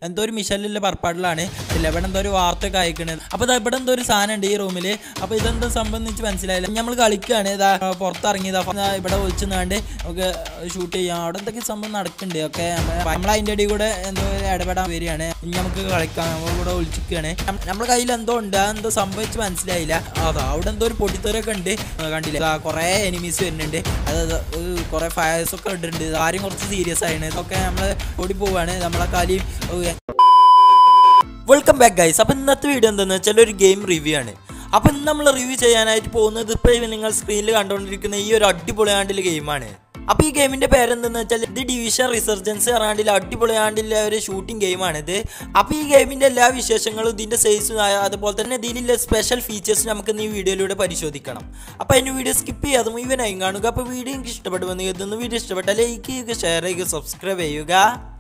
എന്തോ ഒരു മിഷലിലെ പർപ്പാടിലാണ് ഇല്ല ഇവിടെ എന്തോ ഒരു വാർത്ത ഒക്കെ അയക്കണത് അപ്പോൾ ഇതാ ഇവിടെ എന്തോ ഒരു സാധനം ഉണ്ട് ഈ റൂമിൽ അപ്പോൾ ഇതെന്താ സംബന്ധിച്ച് മനസ്സിലായില്ല നമ്മൾ കളിക്കുകയാണ് ഇതാ പുറത്തിറങ്ങിയതാ ദാ ഇവിടെ ഒളിച്ചു നാണ്ട് നമുക്ക് ഷൂട്ട് ചെയ്യാം അവിടെ എന്തൊക്കെ സംഭവം നടക്കുന്നുണ്ട് ഒക്കെ നമ്മൾ അതിൻ്റെ ഇടയിൽ കൂടെ എന്തോ ഒരു ഇടപെടാൻ വരികയാണ് ഇനി നമുക്ക് കളിക്കാം നമ്മൾ ഇവിടെ ഒളിച്ചിരിക്കുകയാണ് നമ്മുടെ കയ്യിൽ എന്തോ ഉണ്ട് അതെന്തോ സംഭവിച്ച് മനസ്സിലായില്ല അതാ അവിടെ എന്തോ ഒരു പൊട്ടിത്തെറൊക്കെ ഉണ്ട് ആ, കണ്ടില്ലേ ദാ കുറേ എനിമീസ് വരുന്നുണ്ട് അത് കുറേ ഫയർസ് ഒക്കെ ഇട്ടിട്ടുണ്ട് ആരും കുറച്ച് സീരിയസ് ആയിരുന്നു ഇതൊക്കെ നമ്മൾ ഓടി പോവാണ് നമ്മളെ കാലിയും വെൽക്കം ബാക്ക് ഗൈസ് അപ്പോൾ ഇന്നത്തെ വീഡിയോ എന്താണെന്ന് വെച്ചാൽ ഒരു ഗെയിം റിവ്യൂ ആണ് അപ്പോൾ ഇന്ന് നമ്മൾ റിവ്യൂ ചെയ്യാനായിട്ട് പോകുന്നത് ഇപ്പോൾ നിങ്ങൾ സ്ക്രീനിൽ കണ്ടുകൊണ്ടിരിക്കുന്ന ഈ ഒരു അടിപൊളിയാണ്ടിലെ ഗെയിമാണ് അപ്പോൾ ഈ ഗെയിമിന്റെ പേരെന്തെന്ന് വെച്ചാൽ ഇത് ഡിവിഷൻ റിസർജൻസ് പറഞ്ഞാണ്ടിൽ അടിപൊളിയാണ്ടിലെ ഒരു ഷൂട്ടിംഗ് ഗെയിമാണിത് അപ്പോൾ ഈ ഗെയിമിന്റെ എല്ലാ വിശേഷങ്ങളും ഇതിന്റെ സൈസും അതുപോലെ തന്നെ ഇതിലുള്ള സ്പെഷ്യൽ ഫീച്ചേഴ്സ് നമുക്ക് ഇന്ന് ഈ വീഡിയോയിലൂടെ പരിശോധിക്കണം അപ്പോൾ അതിന് വീഡിയോ സ്കിപ്പ് ചെയ്യാതെ മുഴുവനായും കാണുക അപ്പോൾ വീഡിയോ എനിക്ക് ഇഷ്ടപ്പെടുമെന്ന് കരുതുന്നു വീഡിയോ ഇഷ്ടപ്പെട്ടാൽ ലൈക്ക് ചെയ്യുക ഷെയർ ചെയ്യുക സബ്സ്ക്രൈബ് ചെയ്യുക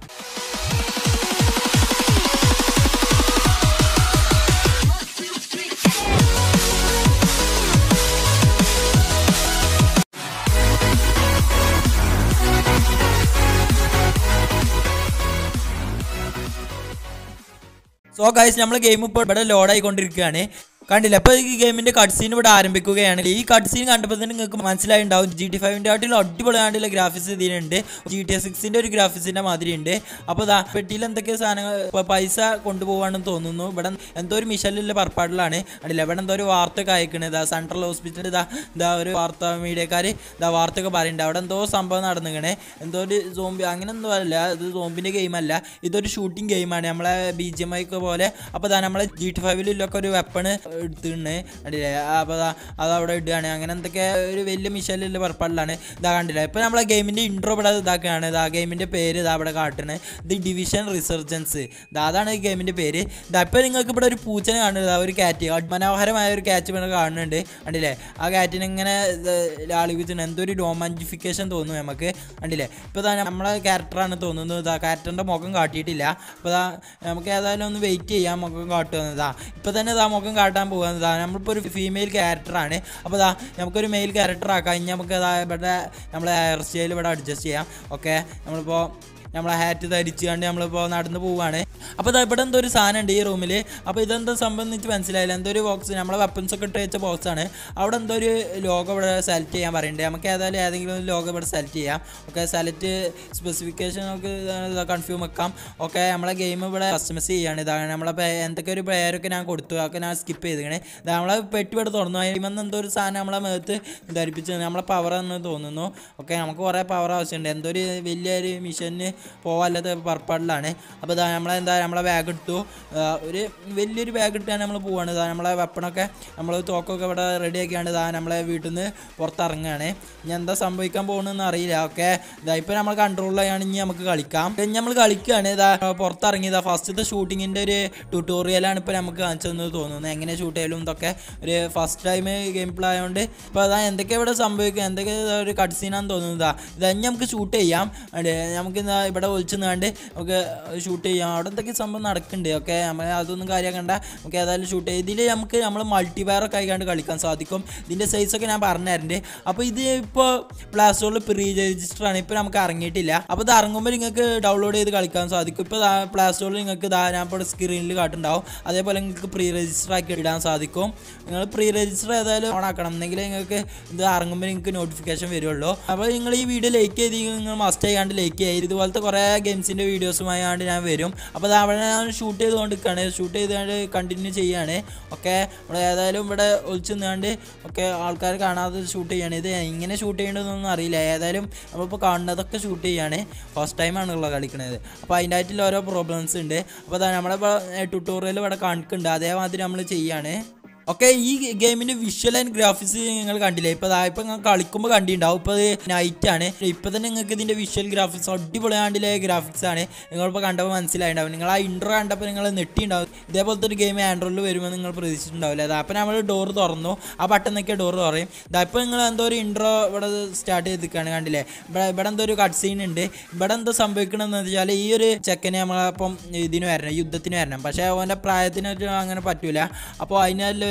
സോ ഗൈസ് നമ്മൾ ഗെയിം ഇപ്പോൾ ഇവിടെ ലോഡ് ആയിക്കൊണ്ടിരിക്കുകയാണ് കണ്ടില്ല അപ്പോൾ ഈ ഗെയിമിന്റെ കട്ട് സീൻ ഇവിടെ ആരംഭിക്കുകയാണ് ഈ കട്ട് സീൻ കണ്ടപ്പോൾ തന്നെ നിങ്ങൾക്ക് മനസ്സിലായിട്ടുണ്ടാവും ജി ടി ഫൈവിൻ്റെ ആയിട്ടുള്ള അടിപൊളിയായിട്ടുള്ള ഗ്രാഫിക്സ് ഇതിനുണ്ട് ജി ടി എസ് സിക്സിൻ്റെ ഒരു ഗ്രാഫിക്സിൻ്റെ മാതിരി ഉണ്ട് അപ്പോൾ ദാ പെട്ടിയിൽ എന്തൊക്കെ സാധനങ്ങൾ ഇപ്പൊ പൈസ കൊണ്ടുപോകാണെന്ന് തോന്നുന്നു ഇവിടെ എന്തോ ഒരു മിഷലിലെ പർപ്പാടിലാണ് കണ്ടില്ല ഇവിടെ എന്തോ ഒരു വാർത്ത ഒക്കെ അയക്കണത് ഇതാ സെൻട്രൽ ഹോസ്പിറ്റൽ ഇതാ ഇതാ ഒരു വാർത്താ മീഡിയക്കാർ ഇതാ വാർത്ത ഒക്കെ പറയുന്നുണ്ട് അവിടെ എന്തോ സംഭവം നടന്നിങ്ങനെ എന്തോ ഒരു സോംബി അങ്ങനെ എന്തോ അല്ല ഇത് സോംബിൻ്റെ ഗെയിമല്ല ഇതൊരു ഷൂട്ടിംഗ് ഗെയിമാണ് നമ്മളെ ബി ജി എം ഐ ഒക്കെ പോലെ അപ്പോൾ ദാ നമ്മളെ ജി ടി ഫൈവിലൊക്കെ ഒരു വെപ്പണ് എടുത്തിട്ടുണ്ട് കണ്ടില്ലേ അപ്പോൾ ദാ അത് അവിടെ ഇടുകയാണ് അങ്ങനെ എന്തൊക്കെ ഒരു വലിയ മിഷലിലെ പർപ്പാടിലാണ് ഇതാ കണ്ടില്ല ഇപ്പോൾ നമ്മളെ ഗെയിമിൻ്റെ ഇൻട്രോ ഇവിടെ ഇതാക്കുകയാണ് ഇതാ ഗെയിമിൻ്റെ പേര് ഇതാ ഇവിടെ കാട്ടുന്നത് ഇത് ഡിവിഷൻ റിസർജൻസ് ഇതാ അതാണ് ഈ ഗെയിമിൻ്റെ പേര് ഇതാ ഇപ്പോൾ നിങ്ങൾക്ക് ഇവിടെ ഒരു പൂച്ചനെ കാണുന്നത് ഇതാ ഒരു കാറ്റ് മനോഹരമായ ഒരു കാറ്റ് ഇവിടെ കാണുന്നുണ്ട് കണ്ടില്ലേ ആ കാറ്റിനെ ഇങ്ങനെ ലാളിപ്പിച്ചിട്ടുണ്ട് എന്തോ ഒരു രോമാഞ്ചിഫിക്കേഷൻ തോന്നുന്നു നമുക്ക് കണ്ടില്ലേ ഇപ്പോൾ ഇതാ നമ്മളെ ക്യാരക്ടറാണ് തോന്നുന്നത് ഇതാ ക്യാരക്ടറിൻ്റെ മുഖം കാട്ടിയിട്ടില്ല അപ്പോൾ ഇതാ നമുക്ക് ഏതായാലും ഒന്ന് വെയിറ്റ് ചെയ്യാം മുഖം കാട്ടുന്നതാ ഇപ്പോൾ തന്നെ ഇതാ മുഖം കാട്ടാൻ പോകുന്നതാ നമ്മളിപ്പോൾ ഒരു ഫീമെയിൽ ക്യാരക്ടറാണ് അപ്പോൾ ഇതാ നമുക്കൊരു മെയിൽ ക്യാരക്ടർ ആക്കാം ഇനി നമുക്ക് ഇതാ ഇവിടെ നമ്മളെ ഹെയർ സ്റ്റൈൽ ഇവിടെ അഡ്ജസ്റ്റ് ചെയ്യാം ഓക്കെ നമ്മളിപ്പോൾ നമ്മളെ ഹാറ്റ് ധരിച്ച് കണ്ട് നമ്മളിപ്പോൾ നടന്ന് പോവുകയാണ് അപ്പോൾ ഇതാ ഇവിടെ എന്തോ ഒരു സാധനം ഉണ്ട് ഈ റൂമിൽ അപ്പോൾ ഇതെന്താ സംബന്ധിച്ച് മനസ്സിലായില്ല എന്തോ ഒരു ബോക്സ് നമ്മളെ വെപ്പൻസ് ഒക്കെ ഇട്ട് വെച്ച ബോക്സാണ് അവിടെ എന്തോ ഒരു ലോഗോ ഇവിടെ സെലക്ട് ചെയ്യാൻ പറയുന്നുണ്ട് നമുക്ക് ഏതായാലും ഏതെങ്കിലും ഒരു ലോഗോ ഇവിടെ സെലക്ട് ചെയ്യാം ഓക്കെ സെലക്ട് സ്പെസിഫിക്കേഷൻ നമുക്ക് കൺഫ്യൂം വെക്കാം ഓക്കെ നമ്മളെ ഗെയിം ഇവിടെ കസ്റ്റമൈസ് ചെയ്യാണ് ഇതാണ് നമ്മളെ പേ- എന്തൊക്കെ ഒരു പേരൊക്കെ ഞാൻ കൊടുത്തു അതൊക്കെ ഞാൻ സ്കിപ്പ് ചെയ്തിങ്ങനെ ഇത് നമ്മളെ പെട്ടി ഇവിടെ തുറന്നു അതിമെന്ന് എന്തോ ഒരു സാധനം നമ്മളെ മേത്ത് ധരിപ്പിച്ച് നമ്മളെ പവർ എന്ന് തോന്നുന്നു ഓക്കെ നമുക്ക് കുറേ പവർ ആവശ്യമുണ്ട് എന്തോ ഒരു വലിയൊരു മിഷന് പോകാല്ലാത്ത പർപ്പാടിലാണ് അപ്പോൾ ഇതാ നമ്മളെ എന്താ നമ്മളെ ബാഗ് എടുത്തു ആ, ഒരു വലിയൊരു ബാഗ് ഇട്ടാണ് നമ്മൾ പോവാണ് ഇതാ നമ്മളെ വെപ്പണൊക്കെ നമ്മൾ തോക്കൊക്കെ ഇവിടെ റെഡി ആക്കിയാണ് ഇതാ നമ്മളെ വീട്ടിൽ നിന്ന് പുറത്തിറങ്ങുകയാണ് ഇനി എന്താ സംഭവിക്കാൻ പോകുന്നതെന്ന് അറിയില്ല ഓക്കെ ഇതാ ഇപ്പോൾ നമ്മൾ കൺട്രോളിലാണ് ഇനി നമുക്ക് കളിക്കാം ഇനി നമ്മൾ കളിക്കുകയാണ് ഇതാ പുറത്തിറങ്ങിയതാ ഫസ്റ്റത്തെ ഷൂട്ടിങ്ങിൻ്റെ ഒരു ട്യൂട്ടോറിയലാണ് ഇപ്പോൾ നമുക്ക് കാണിച്ചു തന്നത് തോന്നുന്നു എങ്ങനെ ഷൂട്ട് ചെയ്യലും ഇതൊക്കെ ഒരു ഫസ്റ്റ് ടൈം ഗെയിം പ്ലേ ആയതുകൊണ്ട് ഇപ്പോൾ അതാ എന്തൊക്കെ ഇവിടെ സംഭവിക്കുക എന്തൊക്കെ ഇതാ ഒരു കട്ട് സീനാന്ന് തോന്നുന്നതാ ഇതാ ഇനി നമുക്ക് ഷൂട്ട് ചെയ്യാം അതെ നമുക്ക് ഇതാ ഇവിടെ ഒളിച്ചു നിന്നാണ്ട് നമുക്ക് ഷൂട്ട് ചെയ്യാം അവിടെ എന്തൊക്കെ സംഭവം നടക്കുന്നുണ്ട് ഓക്കെ നമ്മൾ അതൊന്നും കാര്യമാക്കണ്ട നമുക്ക് ഏതായാലും ഷൂട്ട് ചെയ്യാം ഇതിൽ നമുക്ക് നമ്മൾ മൾട്ടിവയർ ഒക്കെ ആയിക്കാണ്ട് കളിക്കാൻ സാധിക്കും ഇതിൻ്റെ സൈസൊക്കെ ഞാൻ പറഞ്ഞു തരുന്നുണ്ട് അപ്പോൾ ഇത് ഇപ്പോൾ പ്ലേ സ്റ്റോറിൽ പ്രീ രജിസ്റ്റർ ആണ് ഇപ്പോൾ നമുക്ക് ഇറങ്ങിയിട്ടില്ല അപ്പോൾ ഇത് ഇറങ്ങുമ്പോൾ നിങ്ങൾക്ക് ഡൗൺലോഡ് ചെയ്ത് കളിക്കാൻ സാധിക്കും ഇപ്പോൾ പ്ലേ സ്റ്റോറിൽ നിങ്ങൾക്ക് ഇതാ ഞാൻ ഇപ്പോൾ സ്ക്രീനിൽ കാട്ടുണ്ടാവും അതേപോലെ നിങ്ങൾക്ക് പ്രീ രജിസ്റ്റർ ആക്കി ഇടാൻ സാധിക്കും നിങ്ങൾ പ്രീ രജിസ്റ്റർ ഏതായാലും ഓൺ ആക്കണം എന്നെങ്കിൽ നിങ്ങൾക്ക് ഇത് ഇറങ്ങുമ്പോൾ നിങ്ങൾക്ക് നോട്ടിഫിക്കേഷൻ വരുള്ളൂ അപ്പോൾ നിങ്ങൾ ഈ വീഡിയോ ലൈക്ക് ചെയ്ത് നിങ്ങൾ മസ്റ്റ് ചെയ്യാണ്ട് ലൈക്ക് ചെയ്യുക ഇതുപോലത്തെ കുറേ ഗെയിംസിൻ്റെ വീഡിയോസുമായി ആണ്ട് ഞാൻ വരും അപ്പോൾ അത് അവിടെ ഞാൻ ഷൂട്ട് ചെയ്തുകൊണ്ടിരിക്കുകയാണ് ഷൂട്ട് ചെയ്തുകൊണ്ട് കണ്ടിന്യൂ ചെയ്യാണ് ഓക്കെ നമ്മൾ ഏതായാലും ഇവിടെ ഒളിച്ച് നിന്നാണ്ട് ഒക്കെ ആൾക്കാർ കാണാതെ ഷൂട്ട് ചെയ്യാണ് ഇത് ഇങ്ങനെ ഷൂട്ട് ചെയ്യേണ്ടതെന്നൊന്നും അറിയില്ല ഏതായാലും നമ്മളിപ്പോൾ കാണുന്നതൊക്കെ ഷൂട്ട് ചെയ്യാണ് ഫസ്റ്റ് ടൈമാണുള്ള കളിക്കണത് അപ്പോൾ അതിൻ്റെ ആയിട്ടുള്ള ഓരോ പ്രോബ്ലംസ് ഉണ്ട് അപ്പോൾ അതാ നമ്മളിപ്പോൾ ട്യൂട്ടോറിയൽ ഇവിടെ കാണിക്കുന്നുണ്ട് അതേമാതിരി നമ്മൾ ചെയ്യാണ് ഓക്കെ ഈ ഗെയിമിന്റെ വിഷ്വൽ ആൻഡ് ഗ്രാഫിക്സ് നിങ്ങൾ കണ്ടില്ലേ ഇപ്പൊ ഇപ്പൊ നിങ്ങൾ കളിക്കുമ്പോൾ കണ്ടിട്ടുണ്ടാവും ഇപ്പൊ നൈറ്റ് ആണ് ഇപ്പൊ തന്നെ നിങ്ങൾക്ക് ഇതിന്റെ വിഷ്വൽ ഗ്രാഫിക്സ് അടിപൊളിയാണ്ടിലെ ഗ്രാഫിക്സ് ആണ് നിങ്ങളിപ്പോൾ കണ്ടപ്പോൾ മനസ്സിലായിട്ടുണ്ടാവും നിങ്ങൾ ആ ഇൻട്രോ കണ്ടപ്പോൾ നിങ്ങൾ നെട്ടിണ്ടാവും ഇതേപോലത്തെ ഒരു ഗെയിം ആൻഡ്രോയിഡിൽ വരുമ്പോൾ നിങ്ങൾ പ്രതീക്ഷിച്ചിട്ടുണ്ടാവില്ല അതാ അപ്പം നമ്മൾ ഡോർ തുറന്നു ആ ബട്ടൺ നോക്കിയ ഡോർ തുറയും ഇതാ ഇപ്പോൾ നിങ്ങൾ എന്തോ ഒരു ഇൻട്രോ ഇവിടെ സ്റ്റാർട്ട് ചെയ്തിരിക്കുകയാണ് കണ്ടില്ലേ ഇവിടെ ഇവിടെ എന്തോ ഒരു കട്ട് സീൻ ഉണ്ട് ഇവിടെ എന്തോ സംഭവിക്കണമെന്ന് വെച്ചാൽ ഈ ഒരു ചെക്കനെ നമ്മളപ്പം ഇതിന് വരണം യുദ്ധത്തിന് വരണം പക്ഷേ അവൻ്റെ പ്രായത്തിന് ഒരു അങ്ങനെ പറ്റൂല അപ്പോൾ അതിനെല്ലാം ഒരു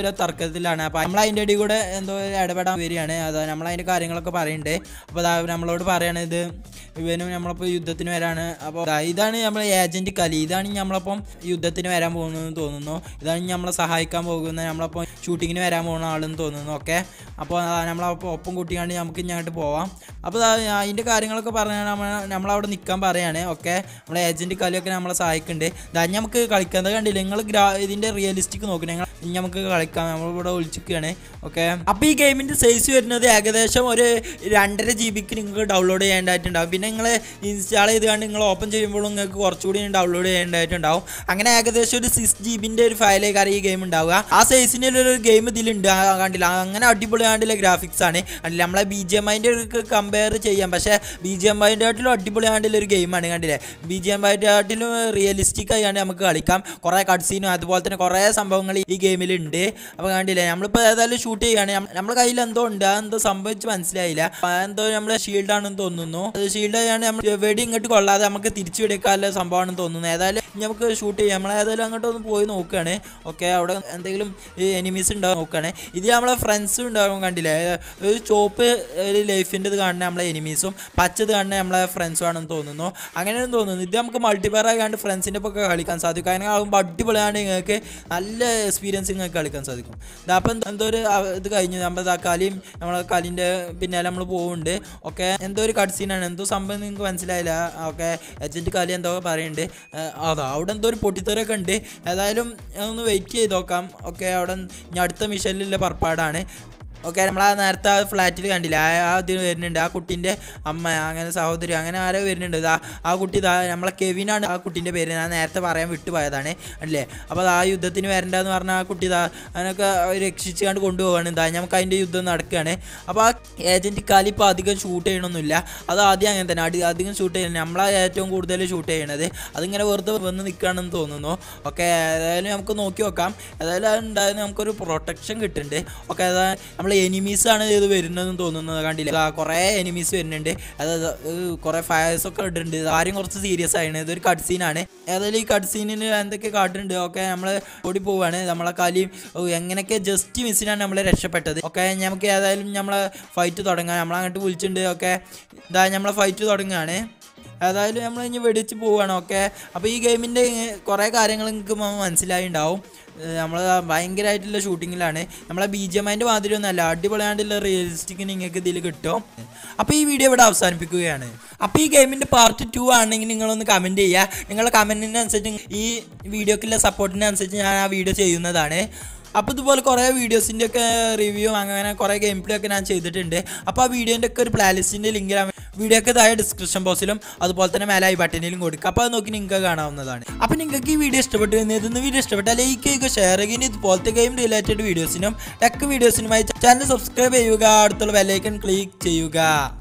ഭയങ്കര തർക്കത്തിലാണ് അപ്പോൾ നമ്മൾ അതിൻ്റെ ഇടയിൽ കൂടെ എന്തോ ഇടപെടാൻ വരികയാണ് അതാ നമ്മൾ അതിൻ്റെ കാര്യങ്ങളൊക്കെ പറയുന്നുണ്ട് അപ്പോൾ അതാ നമ്മളോട് പറയണത് ഇത് ഇവനും നമ്മളിപ്പോൾ യുദ്ധത്തിന് വരാണ് അപ്പോൾ ദാ ഇതാണ് നമ്മളെ ഏജൻറ്റ് കലി ഇതാണ് നമ്മളപ്പം യുദ്ധത്തിന് വരാൻ പോകുന്നതെന്ന് തോന്നുന്നു ഇതാണ് നമ്മളെ സഹായിക്കാൻ പോകുന്നത് നമ്മളപ്പോൾ ഷൂട്ടിങ്ങിന് വരാൻ പോകുന്ന ആളെന്ന് തോന്നുന്നു ഓക്കെ അപ്പോൾ നമ്മളപ്പോൾ ഒപ്പം കൂട്ടിയാണ്ട് നമുക്ക് ഇനി അങ്ങോട്ട് പോവാം അപ്പോൾ ദാ അതിൻ്റെ കാര്യങ്ങളൊക്കെ പറഞ്ഞാൽ നമ്മൾ നമ്മളവിടെ നിൽക്കാൻ പറയാണ് ഓക്കെ നമ്മളെ ഏജൻറ്റ് കലിയൊക്കെ നമ്മളെ സഹായിക്കുന്നുണ്ട് ദാ ഇനി നമുക്ക് കളിക്കാൻ അത് കണ്ടില്ല നിങ്ങൾ ഗ്രാ ഇതിൻ്റെ റിയലിസ്റ്റിക് നോക്കണം ഞങ്ങൾ ഇനി നമുക്ക് കളിക്കാം നമ്മളിവിടെ ഒളിച്ചിരിക്കുകയാണ് ഓക്കെ അപ്പോൾ ഈ ഗെയിമിൻ്റെ സൈസ് വരുന്നത് ഏകദേശം ഒരു രണ്ടര ജി ബിക്ക് നിങ്ങൾക്ക് ഡൗൺലോഡ് ചെയ്യേണ്ടതായിട്ടുണ്ടാവും പിന്നെ നിങ്ങൾ ഇൻസ്റ്റാൾ ചെയ്ത് കണ്ട് നിങ്ങൾ ഓപ്പൺ ചെയ്യുമ്പോൾ നിങ്ങൾക്ക് കുറച്ചുകൂടി ഡൗൺലോഡ് ചെയ്യേണ്ടതായിട്ടുണ്ടാവും അങ്ങനെ ഏകദേശം ഒരു സിക്സ് ജി ബിൻ്റെ ഒരു ഫയലേക്കാണ് ഈ ഗെയിം ഉണ്ടാവുക ആ സൈസിൻ്റെ ഒരു ഗെയിം ഇതിലുണ്ട് ആ കണ്ടില്ല അങ്ങനെ അടിപൊളിയായിട്ടുള്ള ഗ്രാഫിക്സ് ആണ് കണ്ടില്ല നമ്മളെ ബി ജി എം ഐൻ്റെ കമ്പയർ ചെയ്യാം പക്ഷേ ബി ജി എം ഐൻ്റെ ആട്ടിലും അടിപൊളിയായിട്ടുള്ള ഒരു ഗെയിമാണ് കണ്ടില്ലേ ബി ജി എം ഐൻ്റെ ആട്ടിലും റിയലിസ്റ്റിക് ആയാണ് നമുക്ക് കളിക്കാം കുറേ കട്സീനും അതുപോലെ തന്നെ കുറേ സംഭവങ്ങൾ ഈ ഗെയിമിലുണ്ട് അപ്പോൾ കണ്ടില്ലേ നമ്മളിപ്പോൾ ഏതായാലും ഷൂട്ട് ചെയ്യാണ് നമ്മുടെ കയ്യിൽ എന്തോ ഉണ്ട് അതെന്തോ സംഭവിച്ച് മനസ്സിലായില്ല ആ എന്തോ നമ്മളെ ഷീൽഡാണെന്ന് തോന്നുന്നു അത് ഷീൽഡ് ആയാണ് നമ്മൾ വെടി ഇങ്ങോട്ട് കൊള്ളാതെ നമുക്ക് തിരിച്ചു വെടിക്കാനുള്ള സംഭവമാണെന്ന് തോന്നുന്നു ഏതായാലും ഇനി നമുക്ക് ഷൂട്ട് ചെയ്യാം നമ്മൾ ഏതായാലും അങ്ങോട്ട് ഒന്ന് പോയി നോക്കുകയാണ് ഓക്കെ അവിടെ എന്തെങ്കിലും എനിമീസ് ഉണ്ടാവും നോക്കുകയാണ് ഇത് നമ്മളെ ഫ്രണ്ട്സും ഉണ്ടാവും കണ്ടില്ലേ ഒരു ചോപ്പ് ഒരു ലൈഫിൻ്റെ ഇത് കാണുന്ന നമ്മളെ എനിമീസും പച്ചത് കാണുന്ന നമ്മളെ ഫ്രണ്ട്സും ആണെന്ന് തോന്നുന്നു അങ്ങനെയാണ് തോന്നുന്നു ഇത് നമുക്ക് മൾട്ടിപ്ലെയർ ആയതുകൊണ്ട് ഫ്രണ്ട്സിൻ്റെ ഒക്കെ കളിക്കാൻ സാധിക്കും അങ്ങനെ ആകുമ്പോൾ അടിപൊളിയാണ് നിങ്ങൾക്ക് നല്ല എക്സ്പീരിയൻസ് നിങ്ങൾക്ക് കളിക്കാൻ സാധിക്കും ഇതപ്പം എന്തോ ഒരു അവ- ഇത് കഴിഞ്ഞു നമ്മുടെ ആ കളിയും നമ്മളെ കളിൻ്റെ പിന്നാലെ നമ്മൾ പോകുന്നുണ്ട് ഓക്കെ എന്തോ ഒരു കട്ട് സീനാണ് എന്തോ സംഭവം നിങ്ങൾക്ക് മനസ്സിലായില്ല ഓക്കെ ഏജൻറ്റ് കളി എന്തോ പറയുന്നുണ്ട് ഏഹ് അതാ അവിടെ എന്തോ ഒരു പൊട്ടിത്തെറിയൊക്കെ ഉണ്ട് ഏതായാലും ഒന്ന് വെയിറ്റ് ചെയ്ത് നോക്കാം ഓക്കെ അവിടെ ഇനി അടുത്ത മിഷനിലുള്ള പുറപ്പാടാണ് ഓക്കെ നമ്മൾ ആ നേരത്തെ ആ ഫ്ലാറ്റിൽ കണ്ടില്ല ആ ആ ഇതിൽ വരുന്നുണ്ട് ആ കുട്ടീൻ്റെ അമ്മ അങ്ങനെ സഹോദരി അങ്ങനെ ആരോ വരുന്നുണ്ട് ഇതാ ആ കുട്ടി ഇതാ നമ്മളെ കെവിനാണ് ആ കുട്ടീൻ്റെ പേര് ഞാൻ നേരത്തെ പറയാൻ വിട്ടുപോയതാണ് അല്ലേ അപ്പോൾ ആ യുദ്ധത്തിന് വരണ്ടെന്ന് പറഞ്ഞ ആ കുട്ടി ഇതാ അതിനൊക്കെ രക്ഷിച്ച് കണ്ട് കൊണ്ടുപോവാണ് ഇതാ നമുക്ക് അതിൻ്റെ യുദ്ധം നടക്കുകയാണ് അപ്പോൾ ആ ഏജൻറ്റ് കാലി ഇപ്പോൾ അധികം ഷൂട്ട് ചെയ്യണമൊന്നുമില്ല അത് ആദ്യം അങ്ങനെ തന്നെ അടി അധികം ഷൂട്ട് ചെയ്യുന്നത് നമ്മളാ ഏറ്റവും കൂടുതൽ ഷൂട്ട് ചെയ്യണത് അതിങ്ങനെ വെറുതെ വന്ന് നിൽക്കുകയാണെന്ന് തോന്നുന്നു ഓക്കെ ഏതായാലും നമുക്ക് നോക്കി നോക്കാം ഏതായാലും അതുണ്ടായിരുന്നു നമുക്കൊരു പ്രൊട്ടക്ഷൻ കിട്ടുന്നുണ്ട് ഓക്കെ അതാ നമ്മൾ എനിമീസ് ആണ് ഇത് വരുന്നതെന്ന് തോന്നുന്നത് കണ്ടില്ല ആ, കുറേ എനിമീസ് വരുന്നുണ്ട് അതായത് കുറേ ഫയർസ് ഒക്കെ ഇട്ടിട്ടുണ്ട് ഇത് ആരും കുറച്ച് സീരിയസ് ആയിരുന്നു ഇതൊരു കട്ട് സീനാണ് ഏതായാലും ഈ കട്ട് സീനിൽ എന്തൊക്കെ കാട്ടുന്നുണ്ട് ഓക്കെ നമ്മൾ ഓടി പോവാണ് നമ്മളെ കാലിയും ഓ, എങ്ങനെയൊക്കെ ജസ്റ്റ് മിസ്സിനാണ് നമ്മൾ രക്ഷപ്പെട്ടത് ഓക്കെ നമുക്ക് ഏതായാലും നമ്മളെ ഫൈറ്റ് തുടങ്ങാം നമ്മളങ്ങോട്ട് വിളിച്ചിട്ടുണ്ട് ഓക്കെ ഇതാ നമ്മളെ ഫൈറ്റ് തുടങ്ങുകയാണ് ഏതായാലും നമ്മൾ ഇനി വെടിച്ച് പോവുകയാണ് ഓക്കെ അപ്പോൾ ഈ ഗെയിമിൻ്റെ കുറേ കാര്യങ്ങൾ നിങ്ങൾക്ക് മനസ്സിലായി ഉണ്ടാവും നമ്മൾ ഭയങ്കരമായിട്ടുള്ള ഷൂട്ടിങ്ങിലാണ് നമ്മളെ ബി ജി എം ഐൻ്റെ മാതിരി ഒന്നല്ല അടിപൊളിയായിട്ടുള്ള റിയലിസ്റ്റിക് നിങ്ങൾക്ക് ഇതിൽ കിട്ടും അപ്പോൾ ഈ വീഡിയോ ഇവിടെ അവസാനിപ്പിക്കുകയാണ് അപ്പോൾ ഈ ഗെയിമിൻ്റെ പാർട്ട് ടു ആണെങ്കിൽ നിങ്ങളൊന്ന് കമൻറ്റ് ചെയ്യുക നിങ്ങളുടെ കമൻറ്റിനനുസരിച്ച് ഈ വീഡിയോക്കുള്ള സപ്പോർട്ടിനനുസരിച്ച് ഞാൻ ആ വീഡിയോ ചെയ്യുന്നതാണ് അപ്പോൾ ഇതുപോലെ കുറേ വീഡിയോസിൻ്റെ ഒക്കെ റിവ്യൂ അങ്ങനെ കുറേ ഗെയിം പ്ലേ ഒക്കെ ഞാൻ ചെയ്തിട്ടുണ്ട് അപ്പോൾ ആ വീഡിയോൻ്റെ ഒക്കെ ഒരു പ്ലാലിസ്റ്റിൻ്റെ ലിങ്ക് ഞാൻ വീഡിയോ ഒക്കെ താഴെ ഡിസ്ക്രിപ്ഷൻ ബോക്സിലും അതുപോലെ തന്നെ മേലെ ഐ ബട്ടണിലും കൊടുക്കുക അപ്പോൾ അത് നോക്കി നിങ്ങൾക്ക് കാണാവുന്നതാണ് അപ്പോൾ നിങ്ങൾക്ക് ഈ വീഡിയോ ഇഷ്ടപ്പെട്ടു ഇന്ന് വീഡിയോ ഇഷ്ടപ്പെട്ടാൽ ലൈക്ക് ചെയ്യുക ഷെയർ ചെയ്യുക ഇതുപോലത്തെ ഗെയിം റിലേറ്റഡ് വീഡിയോസിനും ടെക് വീഡിയോസിനുമായി ചാനൽ സബ്സ്ക്രൈബ് ചെയ്യുക അടുത്തുള്ള ബെല്ലൈക്കൺ ക്ലിക്ക് ചെയ്യുക